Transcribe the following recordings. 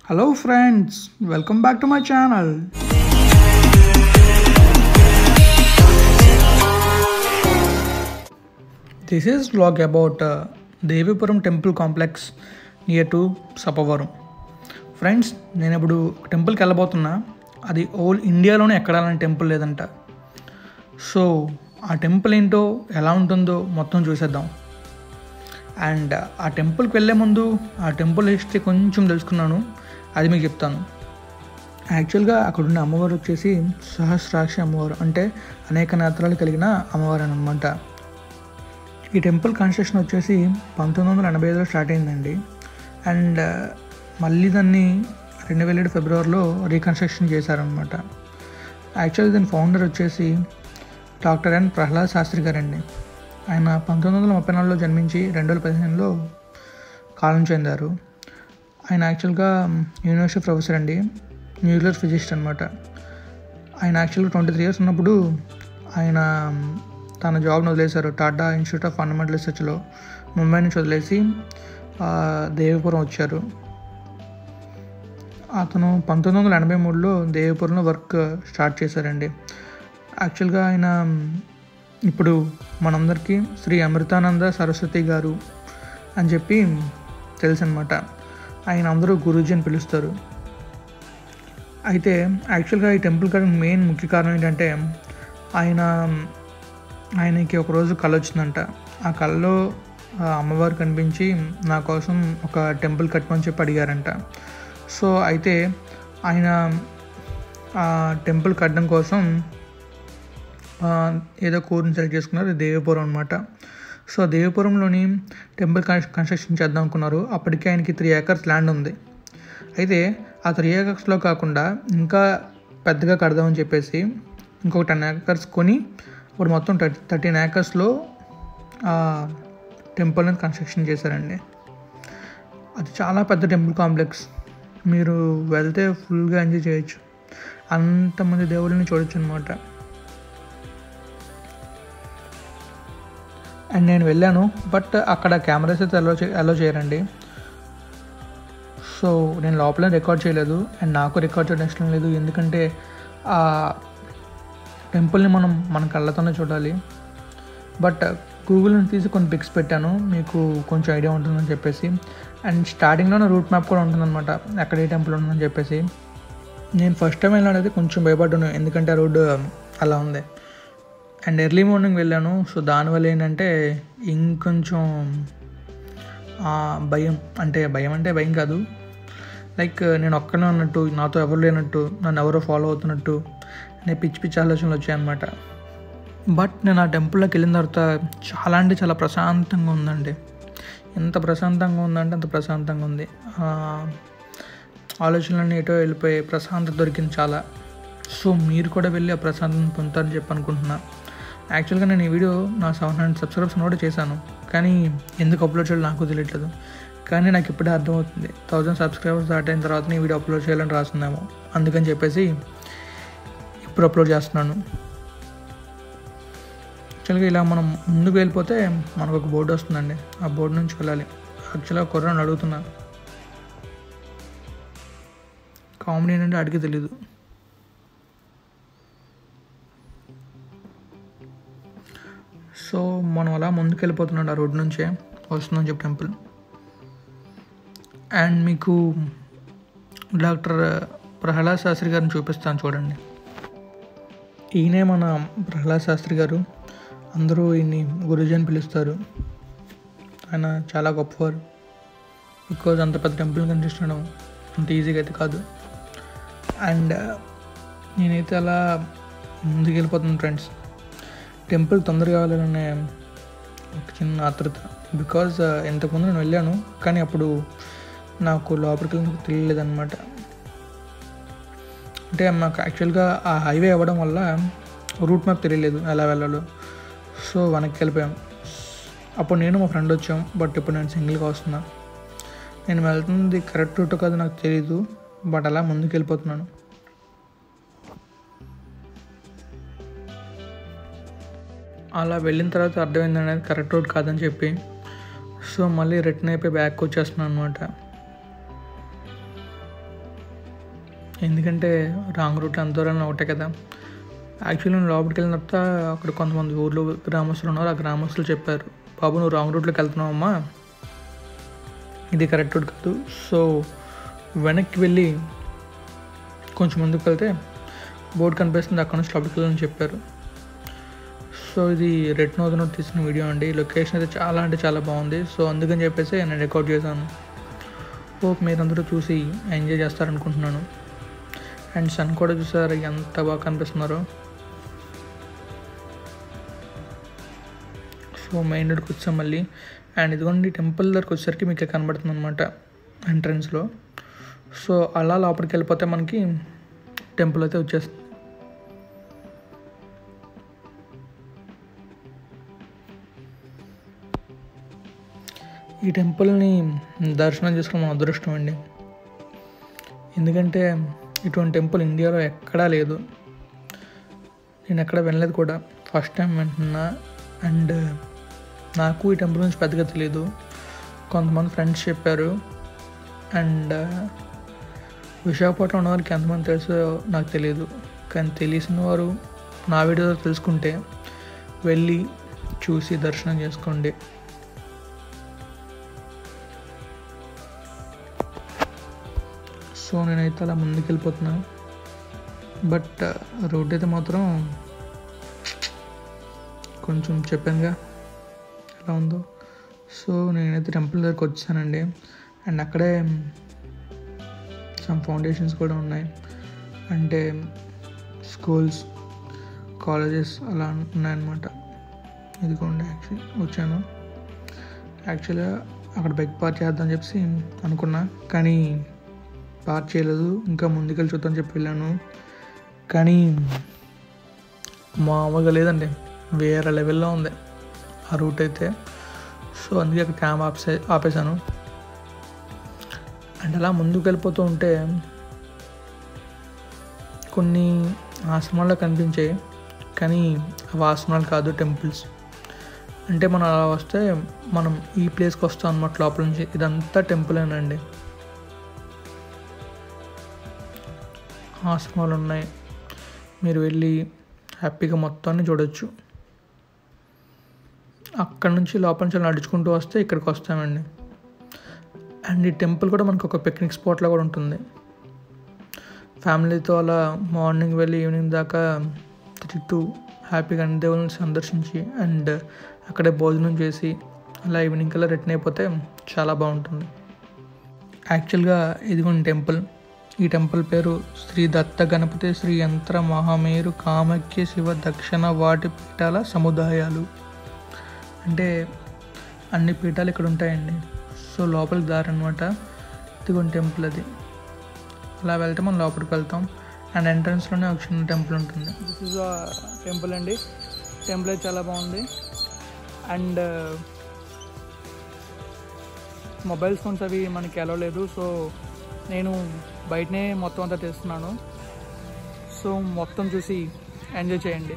Hello friends, welcome back to my channel. This is vlog about uh, Devipuram temple complex near to Sapavaram friends నేను ఇప్పుడు టెంపుల్కి వెళ్ళబోతున్నా అది whole ఇండియాలోనే ఎక్కడ అలాంటి టెంపుల్ లేదంట సో ఆ టెంపుల్ ఏంటో ఎలా ఉంటుందో మొత్తం చూసేద్దాం అండ్ ఆ టెంపుల్కి వెళ్ళే ముందు ఆ టెంపుల్ హిస్టరీ కొంచెం తెలుసుకున్నాను అది మీకు చెప్తాను యాక్చువల్గా అక్కడ ఉన్న అమ్మవారు వచ్చేసి సహస్రాక్షి అమ్మవారు అంటే అనేక నేత్రాలు కలిగిన అమ్మవారు అనమాట ఈ టెంపుల్ కన్స్ట్రక్షన్ వచ్చేసి పంతొమ్మిది వందల ఎనభై ఐదులో స్టార్ట్ అయిందండి అండ్ మళ్ళీ దాన్ని రెండు వేల ఏడు ఫిబ్రవరిలో రీకన్స్ట్రక్షన్ చేశారనమాట యాక్చువల్గా దీని ఫౌండర్ వచ్చేసి డాక్టర్ ఎన్ ప్రహ్లాద్ శాస్త్రి గారండి ఆయన పంతొమ్మిది వందల ముప్పై నాలుగులో జన్మించి రెండు వేల పదిహేనులో కాలం చెందారు ఆయన యాక్చువల్గా యూనివర్సిటీ ప్రొఫెసర్ అండి న్యూక్లియర్ ఫిజిస్ట్ అనమాట ఆయన యాక్చువల్గా ట్వంటీ త్రీ ఇయర్స్ ఉన్నప్పుడు ఆయన తన జాబ్ను వదిలేశారు టాటా ఇన్స్టిట్యూట్ ఆఫ్ ఫండమెంటల్ రీసెర్చ్లో ముంబై నుంచి వదిలేసి ఆ, దేవిపురం వచ్చారు అతను పంతొమ్మిది వందల ఎనభై మూడులో దేవిపురంలో వర్క్ స్టార్ట్ చేశారండి యాక్చువల్గా ఆయన ఇప్పుడు మనందరికీ శ్రీ అమృతానంద సరస్వతి గారు అని చెప్పి తెలుసు అనమాట ఆయన అందరూ గురూజీ అని పిలుస్తారు అయితే యాక్చువల్గా ఈ టెంపుల్ కావడానికి మెయిన్ ముఖ్య కారణం ఏంటంటే ఆయన ఆయనకి ఒకరోజు కళ వచ్చిందంట ఆ కళలో ఆ అమ్మవారు కనిపించి నా కోసం ఒక టెంపుల్ కట్టమని చెప్పి అడిగారంట సో అయితే ఆయన ఆ టెంపుల్ కట్టడం కోసం ఆ, ఏదో కోరిని సెలెక్ట్ చేసుకున్నారు అది దేవపురం అనమాట సో దేవపురంలోని టెంపుల్ కన్- కన్స్ట్రక్షన్ చేద్దాం అనుకున్నారు అప్పటికే ఆయనకి త్రీ ఏకర్స్ ల్యాండ్ ఉంది అయితే ఆ త్రీ ఏకర్స్లో కాకుండా ఇంకా పెద్దగా కడదామని చెప్పేసి ఇంకొక టెన్ ఏకర్స్ కొని ఇప్పుడు మొత్తం థర్టీ థర్టీన్ ఏకర్స్లో టెంపుల్ అనేది కన్స్ట్రక్షన్ చేశారండి అది చాలా పెద్ద టెంపుల్ కాంప్లెక్స్ మీరు వెళ్తే ఫుల్గా ఎంజాయ్ చేయొచ్చు అంతమంది దేవుళ్ళని చూడొచ్చు అనమాట అండ్ నేను వెళ్ళాను బట్ అక్కడ కెమెరాస్ అయితే అలో చే అలో చేయరండి సో నేను లోపల రికార్డ్ చేయలేదు అండ్ నాకు రికార్డ్ చేయడం ఇష్టం లేదు ఎందుకంటే ఆ టెంపుల్ని మనం మన కళ్ళతోనే చూడాలి బట్ గూగుల్ నుంచి తీసి కొన్ని పిక్స్ పెట్టాను మీకు కొంచెం ఐడియా ఉంటుందని చెప్పేసి అండ్ స్టార్టింగ్లోనే రూట్ మ్యాప్ కూడా ఉంటుందన్నమాట ఎక్కడ ఏ టెంపుల్ ఉంటుందని చెప్పేసి నేను ఫస్ట్ టైం వెళ్ళాడైతే కొంచెం భయపడ్డాను ఎందుకంటే ఆ రోడ్డు అలా ఉంది అండ్ ఎర్లీ మార్నింగ్ వెళ్ళాను సో దానివల్ల ఏంటంటే ఇంకొంచెం ఆ, భయం అంటే భయం అంటే భయం కాదు లైక్ నేను ఒక్కనే ఉన్నట్టు నాతో ఎవరు లేనట్టు నన్ను ఎవరో ఫాలో అవుతున్నట్టు అనే పిచ్చి పిచ్చి ఆలోచనలు వచ్చాయన్నమాట బట్ నేను ఆ టెంపుల్లోకి వెళ్ళిన తర్వాత చాలా అంటే చాలా ప్రశాంతంగా ఉందండి ఎంత ప్రశాంతంగా ఉందంటే అంత ప్రశాంతంగా ఉంది ఆ, ఆలోచనలన్నీ ఎటో వెళ్ళిపోయి ప్రశాంతత దొరికింది చాలా సో మీరు కూడా వెళ్ళి ఆ ప్రశాంతం పొందుతారని చెప్పి అనుకుంటున్నా యాక్చువల్గా నేను ఈ వీడియో నా సెవెన్ హండ్రెడ్ సబ్స్క్రైబర్స్ కూడా చేశాను కానీ ఎందుకు అప్లోడ్ చేయాలో నాకు తెలియట్లేదు కానీ నాకు ఇప్పుడే అర్థమవుతుంది థౌజండ్ సబ్స్క్రైబర్స్ దాట్ అయిన తర్వాత ఈ వీడియో అప్లోడ్ చేయాలని రాస్తుందేమో అందుకని చెప్పేసి ఇప్పుడు అప్లోడ్ చేస్తున్నాను యాక్చువల్గా ఇలా మనం ముందుకు వెళ్ళిపోతే మనకు ఒక బోర్డు వస్తుందండి ఆ బోర్డు నుంచి వెళ్ళాలి యాక్చువల్గా కుర్రాన్ని అడుగుతున్నా కామెడీ ఏంటంటే అడిగి తెలీదు సో మనం అలా ముందుకు వెళ్ళిపోతున్నాడు ఆ రోడ్ నుంచే వస్తుందని చెప్పి టెంపుల్ అండ్ మీకు డాక్టర్ ప్రహ్లాద్ శాస్త్రి గారిని చూపిస్తాను చూడండి ఈయనే మన ప్రహ్లాద్ శాస్త్రి గారు అందరూ ఈయన్ని గురుజీ అని పిలుస్తారు ఆయన చాలా గొప్పవారు బికాజ్ అంత పెద్ద టెంపుల్ కనిపించడం అంత ఈజీగా అయితే కాదు అండ్ నేనైతే అలా ముందుకు వెళ్ళిపోతున్నాను ఫ్రెండ్స్ టెంపుల్ తొందరగా వెళ్ళాలనే ఒక చిన్న ఆతృత బికాజ్ ఇంతకుముందు నేను వెళ్ళాను కానీ అప్పుడు నాకు లోపలికి వెళ్ళడానికి తెలియలేదన్నమాట అంటే మాకు యాక్చువల్గా ఆ హైవే అవ్వడం వల్ల రూట్ మ్యాప్ తెలియలేదు ఎలా వెళ్ళాలో సో వెనక్కి వెళ్ళిపోయాం అప్పుడు నేను మా ఫ్రెండ్ వచ్చాం బట్ ఇప్పుడు నేను సింగిల్గా వస్తున్నా నేను వెళ్తుంది కరెక్ట్ రూట్ కాదు నాకు తెలియదు బట్ అలా ముందుకు వెళ్ళిపోతున్నాను అలా వెళ్ళిన తర్వాత అర్థమైంది అనేది కరెక్ట్ రోడ్ కాదని చెప్పి సో మళ్ళీ రిటర్న్ అయిపోయి బ్యాక్ వచ్చేస్తున్నాను అనమాట ఎందుకంటే రాంగ్ రూట్లో అంత దూరం ఒకటే కదా యాక్చువల్లీ నేను లోపలికి వెళ్ళిన తర్వాత అక్కడ కొంతమంది ఊర్లో గ్రామస్తులు ఉన్నారు ఆ గ్రామస్తులు చెప్పారు బాబు నువ్వు రాంగ్ రూట్లోకి వెళ్తున్నావమ్మా ఇది కరెక్ట్ రూట్ కాదు సో వెనక్కి వెళ్ళి కొంచెం ముందుకు వెళ్తే బోర్డు కనిపిస్తుంది అక్కడ నుంచి లోపలికి వెళ్ళని చెప్పారు సో ఇది రెడ్ నోదనో తీసిన వీడియో అండి లొకేషన్ అయితే చాలా అంటే చాలా బాగుంది సో అందుకని చెప్పేసి నేను రికార్డ్ చేశాను హోప్ మీరందరూ చూసి ఎంజాయ్ చేస్తారనుకుంటున్నాను అండ్ సన్ కూడా చూసారు ఎంత బాగా కనిపిస్తున్నారో సో మెయిన్ రోడ్కి వచ్చాం మళ్ళీ అండ్ ఇదిగోండి టెంపుల్ దగ్గరికి వచ్చేసరికి మీకు కనబడుతుంది అనమాట ఎంట్రన్స్లో సో అలా లోపలికి వెళ్ళిపోతే మనకి టెంపుల్ అయితే వచ్చేస్తుంది ఈ టెంపుల్ని దర్శనం చేసుకున్న అదృష్టం అండి ఎందుకంటే ఇటువంటి టెంపుల్ ఇండియాలో ఎక్కడా లేదు నేను ఎక్కడ వినలేదు కూడా ఫస్ట్ టైం వింటున్నా అండ్ నాకు ఈ టెంపుల్ గురించి పెద్దగా తెలియదు కొంతమంది ఫ్రెండ్స్ చెప్పారు అండ్ విశాఖపట్నం ఉన్న వాళ్ళకి ఎంతమంది తెలుసో నాకు తెలియదు కానీ తెలిసిన వారు నా వీడియో తెలుసుకుంటే వెళ్ళి చూసి దర్శనం చేసుకోండి సో నేనైతే అలా ముందుకు వెళ్ళిపోతున్నా బట్ రోడ్ అయితే మాత్రం కొంచెం చెప్పానుగా ఎలా ఉందో సో నేనైతే టెంపుల్ దగ్గరికి వచ్చానండి అండ్ అక్కడే సమ్ ఫౌండేషన్స్ కూడా ఉన్నాయి అంటే స్కూల్స్ కాలేజెస్ అలా ఉన్నాయన్నమాట ఇదిగోండి యాక్చువల్లీ వచ్చాను యాక్చువల్గా అక్కడ బైక్ పార్క్ చేద్దాం చెప్పేసి అనుకున్నా కానీ పార్క్ చేయలేదు ఇంకా ముందుకెళ్ళి చూద్దాం చెప్పి వెళ్ళాను కానీ మామూలుగా లేదండి వేరే లెవెల్లో ఉంది ఆ రూట్ అయితే సో అందుకే అక్కడ క్యామ్ ఆపేసే ఆపేశాను అండ్ అలా ముందుకు వెళ్ళిపోతూ ఉంటే కొన్ని ఆశ్రమాల్లో కనిపించాయి కానీ అవి ఆశ్రమాలు కాదు టెంపుల్స్ అంటే మనం అలా వస్తే మనం ఈ ప్లేస్కి వస్తాం అన్నమాట లోపల నుంచి ఇదంతా టెంపులేనండి ఆశ్రమాలు ఉన్నాయి మీరు వెళ్ళి హ్యాపీగా మొత్తాన్ని చూడొచ్చు అక్కడ నుంచి లోపల నుంచి నడుచుకుంటూ వస్తే ఇక్కడికి వస్తామండి అండ్ ఈ టెంపుల్ కూడా మనకు ఒక పిక్నిక్ స్పాట్లో కూడా ఉంటుంది ఫ్యామిలీతో అలా మార్నింగ్ వెళ్ళి ఈవినింగ్ దాకా తిరుగుతూ హ్యాపీగా అన్ని దేవుళ్ళని సందర్శించి అండ్ అక్కడే భోజనం చేసి అలా ఈవినింగ్ కల్లా రిటర్న్ అయిపోతే చాలా బాగుంటుంది యాక్చువల్గా ఇదిగోండి టెంపుల్ ఈ టెంపుల్ పేరు శ్రీ దత్త గణపతి శ్రీ యంత్ర మహామేరు కామాఖ్య శివ దక్షిణ వాటి పీఠాల సముదాయాలు అంటే అన్ని పీఠాలు ఇక్కడ ఉంటాయండి సో లోపలికి దారి అనమాట ఇదిగోండి టెంపుల్ అది అలా వెళ్తే మనం లోపలికి వెళ్తాం అండ్ ఎంట్రన్స్లోనే ఒక చిన్న టెంపుల్ ఉంటుంది దిస్ ఇస్ టెంపుల్ అండి టెంపుల్ అయితే చాలా బాగుంది అండ్ మొబైల్ ఫోన్స్ అవి మనకి ఎలా లేదు సో నేను బయటనే మొత్తం అంతా తెస్తున్నాను సో మొత్తం చూసి ఎంజాయ్ చేయండి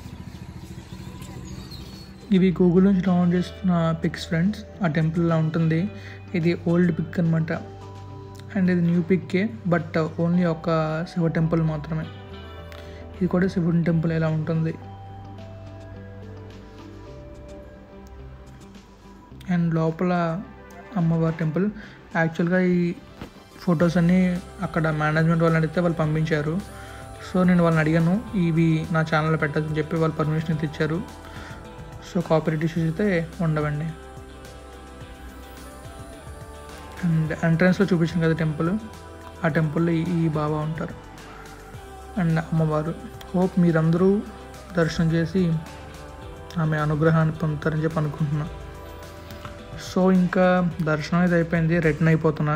ఇవి గూగుల్ నుంచి డౌన్లోడ్ చేస్తున్న పిక్స్ ఫ్రెండ్స్ ఆ టెంపుల్ ఇలా ఉంటుంది ఇది ఓల్డ్ పిక్ అనమాట అండ్ ఇది న్యూ పిక్కే బట్ ఓన్లీ ఒక శివ టెంపుల్ మాత్రమే ఇది కూడా శివుని టెంపుల్ ఎలా ఉంటుంది అండ్ లోపల అమ్మవారి టెంపుల్ యాక్చువల్గా ఈ ఫొటోస్ అన్నీ అక్కడ మేనేజ్మెంట్ వాళ్ళని అడిగితే వాళ్ళు పంపించారు సో నేను వాళ్ళని అడిగాను ఇవి నా ఛానల్లో పెట్టచ్చని చెప్పి వాళ్ళు పర్మిషన్ అయితే ఇచ్చారు సో కాపరేట్ ఇష్యూస్ అయితే ఉండవండి అండ్ ఎంట్రన్స్లో చూపించాను కదా టెంపుల్ ఆ టెంపుల్లో ఈ- ఈ బాబా ఉంటారు అండ్ అమ్మవారు హోప్ మీరందరూ దర్శనం చేసి ఆమె అనుగ్రహాన్ని పొందుతారని చెప్పి అనుకుంటున్నా సో ఇంకా దర్శనం అయితే అయిపోయింది రిటర్న్ అయిపోతున్నా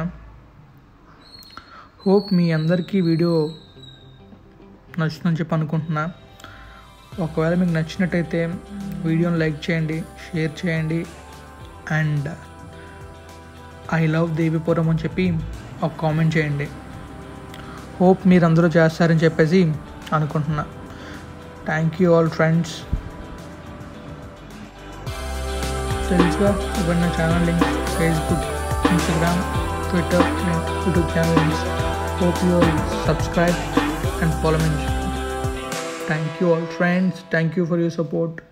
హోప్ మీ అందరికీ వీడియో నచ్చుతుందని చెప్పి అనుకుంటున్నా ఒకవేళ మీకు నచ్చినట్టయితే వీడియోని లైక్ చేయండి షేర్ చేయండి అండ్ ఐ లవ్ దేవిపురం అని చెప్పి ఒక కామెంట్ చేయండి హోప్ మీరందరూ చేస్తారని చెప్పేసి అనుకుంటున్నా థ్యాంక్ యూ ఆల్ ఫ్రెండ్స్ తెలుసుగా ఇవన్నీ నా channel link Facebook Instagram Twitter YouTube channel links hope you will subscribe and follow me. Thank you all friends. Thank you for your support.